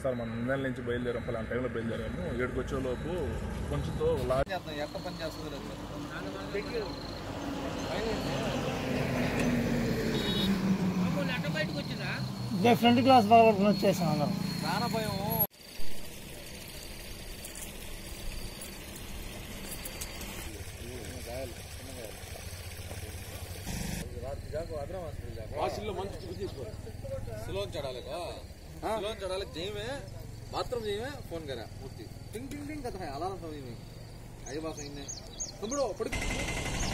sir మనం నెల నుంచి బయలుదేరాం పలానా టైంలో బయలుదేరాము ఏడుకి వచ్చేలోపు కొంచెంతో లారీ చేద్దాం ఎక్క పని చేస్తుంది లేదు ఇదే ఫ్రంట్ క్లాస్ బాగా పట్టుకుని వచ్చేసాం అందరం ప్రాణ భయం సిలోన్ చడాలి సిలోన్ చడాలి జయమే బాత్రూమ్ జయమే ఫోన్ కరా మూర్తి టింగ్ టింగ్ టింగ్ కథ అలారం సమయమే అయ్యి బాసం ఇన్నే తమ్ముడు పడుకు